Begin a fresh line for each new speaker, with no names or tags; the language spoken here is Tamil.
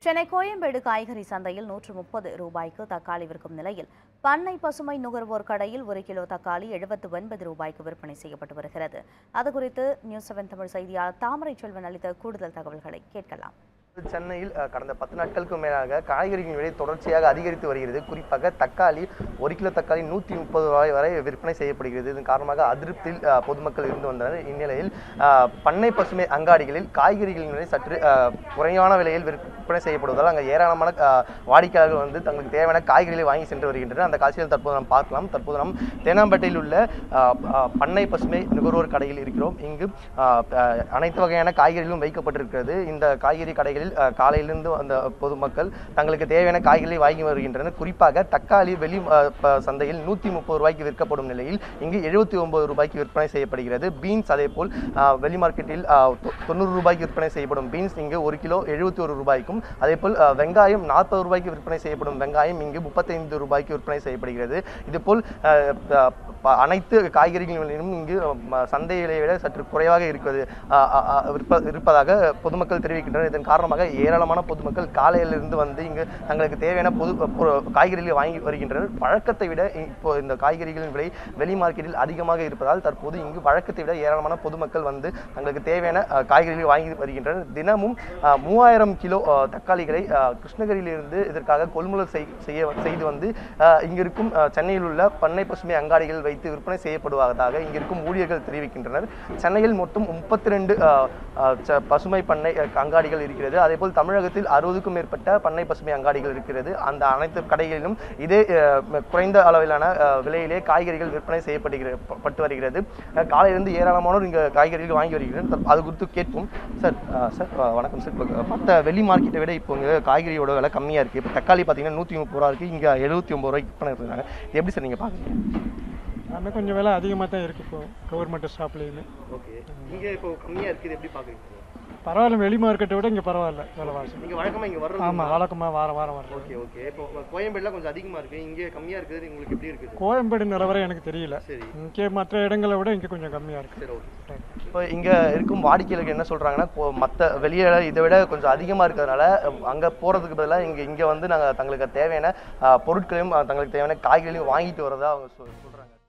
சென்னை கோயம்பேடு காய்கறி சந்தையில் நூற்று முப்பது ரூபாய்க்கு தக்காளி விற்கும் நிலையில் பண்ணை பசுமை நுகர்வோர் கடையில் ஒரு கிலோ தக்காளி எழுபத்து ஒன்பது ரூபாய்க்கு விற்பனை செய்யப்பட்டு வருகிறது அது குறித்து நியூஸ் செவன் தமிழ் செய்தியாளர் தாமரை செல்வன் அளித்த கூடுதல் தகவல்களை கேட்கலாம்
சென்னையில் அஹ், கடந்த பத்து நாட்களுக்கு மேலாக காய்கறிகளின் விலை தொடர்ச்சியாக அதிகரித்து வருகிறது குறிப்பாக தக்காளி ஒரு கிலோ தக்காளி நூற்றி முப்பது ரூபாய் வரை விற்பனை செய்யப்படுகிறது இதன் காரணமாக அதிருப்தியில் அஹ், பொதுமக்கள் இருந்து வந்தனர் இந்நிலையில் அஹ், பண்ணை பசுமை அங்காடிகளில் காய்கறிகளின் விலை சற்று அஹ், குறைவான விலையில் விற்பனை செய்யப்படுவதால் அங்கே ஏராளமான அஹ், வாடிக்கையாளர்கள் வந்து தங்களுக்கு தேவையான காய்கறிகளை வாங்கி சென்று வருகின்றனர் அந்த காட்சியில் தற்போது நாம் பார்க்கலாம் தற்போது நாம் தேனாம்பேட்டையில் உள்ள அஹ், அஹ், பண்ணை பசுமை நுகர்வோர் கடையில் இருக்கிறோம் இங்கு அஹ், அஹ், அனைத்து வகையான காய்கறிகளும் வைக்கப்பட்டிருக்கிறது இந்த காய்கறி கடைகளில் அஹ், காலையிலிருந்து அந்த பொதுமக்கள் தங்களுக்கு தேவையான காய்கறிகளை வாங்கி வருகின்றனர் குறிப்பாக தக்காளி வெளி அஹ், ப- சந்தையில் நூற்றி முப்பது ரூபாய்க்கு விற்கப்படும் நிலையில் இங்கு எழுபத்தி ஒன்பது ரூபாய்க்கு விற்பனை செய்யப்படுகிறது பீன்ஸ் அதேபோல் அஹ், வெளி மார்க்கெட்டில் அஹ், தொ- தொண்ணூறு ரூபாய்க்கு விற்பனை செய்யப்படும் பீன்ஸ் இங்கு ஒரு கிலோ எழுபத்தி ஒரு ரூபாய்க்கும் அதேபோல் அஹ், வெங்காயம் நாற்பது ரூபாய்க்கு விற்பனை செய்யப்படும் வெங்காயம் இங்கு முப்பத்தைந்து ரூபாய்க்கு விற்பனை செய்யப்படுகிறது இதுபோல் அஹ், ப- ப- அனைத்து காய்கறிகளிலும் இங்கு ம- சந்தை விலையை விட சற்று குறைவாக இருக்கிறது அஹ், அஹ், அஹ், இருப்ப- இருப்பதாக பொதுமக்கள் தெரிவிக்கின்றனர் இதன் காரணமாக ஏராளமான பொதுமக்கள் காலையிலிருந்து வந்து இங்கு தங்களுக்கு தேவையான பொது பொ- காய்கறிகளை வாங்கி வருகின்றனர் வழக்கத்தை விட இப்போ இந்த காய்கறிகளின் விலை வெளி மார்க்கெட்டில் அதிகமாக இருப்பதால் தற்போது இங்கு வழக்கத்தை விட ஏராளமான பொதுமக்கள் வந்து தங்களுக்கு தேவையான அஹ், காய்கறிகளை வாங்கி வருகின்றனர் தினமும் அஹ், மூவாயிரம் கிலோ அஹ், தக்காளிகளை அஹ், கிருஷ்ணகிரியிலிருந்து இதற்காக கொள்முதல் செய்- செய்ய செய்து வந்து அஹ், இங்கிருக்கும் அஹ், சென்னையில் உள்ள பண்ணை பசுமை அங்காடிகள் வைத்து விற்பனை செய்யப்படுவதாக இங்கிருக்கும் ஊழியர்கள் தெரிவிக்கின்றனர் சென்னையில் மொத்தம் முப்பத்தி ரெண்டு பசுமை பண்ணை அஹ், அங்காடிகள் இருக்கிறது அதேபோல் தமிழகத்தில் அறுபதுக்கும் மேற்பட்ட பண்ணை பசுமை அங்காடிகள் இருக்கிறது அந்த அனைத்து கடைகளிலும் இதே அஹ், ம- குறைந்த அளவிலான அஹ், விலையிலே காய்கறிகள் விற்பனை செய்யப்படுகிறது ப- பட்டு வருகிறது அஹ், காலையிலிருந்து ஏராளமானோர் இங்கே காய்கறிகள் வாங்கி வருகிறனர் அது குறித்து கேட்போம் சார் அஹ், சார் அஹ், வணக்கம் சார் இப்போ மற்ற வெளி மார்க்கெட்டை விட இப்போ இங்கே காய்கறியோட விலை கம்மியாக இருக்குது இப்போ தக்காளி பார்த்தீங்கன்னா நூற்றி முப்பது ரூபா இருக்குது இங்கே எழுபத்தி ஒம்பது ரூபாய்க்கு விற்பனை இருக்கிறாங்க இது எப்படி சார் நீங்கள் பார்க்குறீங்க
எல்லாமே கொஞ்சம் விலை அதிகமாக தான் இருக்குது இப்போ கவர்மெண்ட் ஸ்டாப்லேயுமே
ஓகே இங்கே இப்போ கம்மியாக இருக்குது எப்படி பார்க்குறீங்க
பரவாயில்ல வெளி மார்க்கெட்டை விட இங்கே பரவாயில்ல விலைவாசி
நீங்கள் வழக்கமாக இங்கே வர்றது
ஆமாம் வழக்கமாக வாரம் வாரம் வரும்
ஓகே ஓகே இப்போ கோயம்பேடுலாம் கொஞ்சம் அதிகமாக இருக்குது இங்கே கம்மியாக இருக்குது உங்களுக்கு எப்படி இருக்குது
கோயம்பேடு நிலவரம் எனக்கு தெரியல
சரி
இங்கே மற்ற இடங்களை விட இங்கே கொஞ்சம் கம்மியாக இருக்குது
சரி ஓகே இப்போ இங்கே இருக்கும் வாடிக்கையாளர்கள் என்ன சொல்கிறாங்கன்னா மற்ற வெளியே இதை விட கொஞ்சம் அதிகமாக இருக்கிறதுனால அங்கே போகிறதுக்கு பதிலாக இங்கே இங்கே வந்து நாங்கள் தங்களுக்கு தேவையான அஹ், பொருட்களையும் அஹ், தங்களுக்கு தேவையான காய்கறிகளையும் வாங்கிட்டு வரதா அவங்க சொல் சொல்கிறாங்க